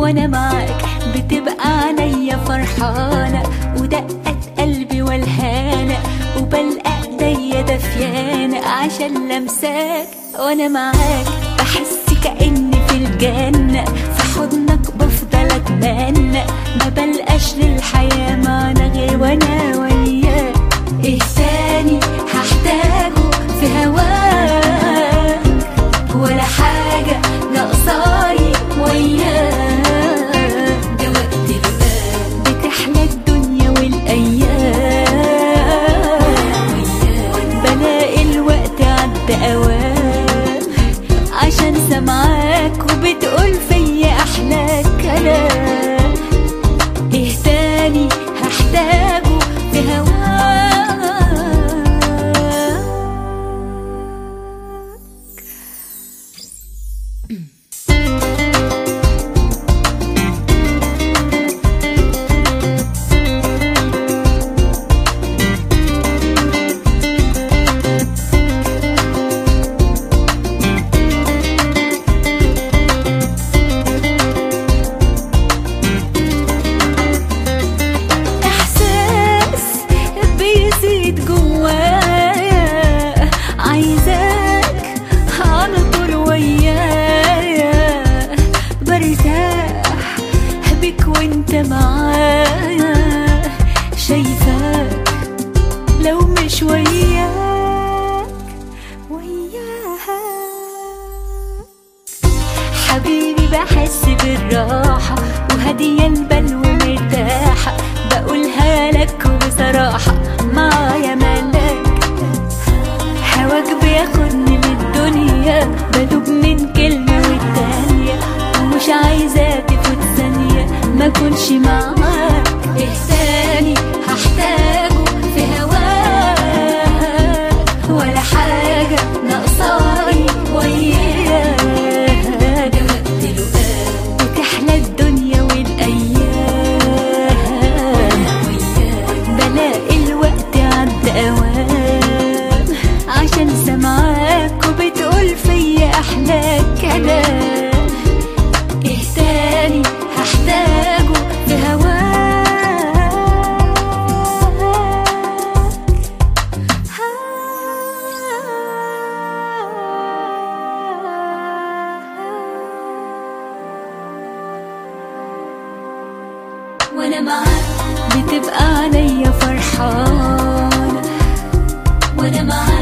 وانا معاك بتبقى عليا فرحانة ودقة قلبي والهانة وبلقى ايديا دفيانة عشان لمساك وانا معاك بحس كأني في الجنة في حضنك بفضل اتمنى ما بلقاش للحياة معنى غير وانا وياك ايه تاني هحتاجه في هواك ولا حاجة ناقصاني وياك ده وقت الباب بتحلى الدنيا والأيام بلاقي الوقت عدى أوام عشان سمعاك وبتقول فيا أحلى كلام إيه تاني هحتاجه في هواك احساس بيزيد جوايا عايزاك على طول ويايا برتاح بك وانت معايا شايفاك لو مش وياك وياها حبيبي بحس بالراحة وهدية البال ومرتاحة بقولها لك بصراحة معايا ملاك هواك بياخدني من الدنيا بدوب من كلمة والتانية ومش عايزة تفوت ثانية ما كنش معاك ايه تاني هحتاجه في هواك ولا حاجة ناقصاني وياك ده وقت الوقت وتحلى الدنيا والأيام بلاقي الوقت عدى أوام عشان سمعاك وبتقول فيا أحلى كلام إيه تاني هحتاجه في هواك وانا معاك بتبقى عليا فرحانة وانا معاك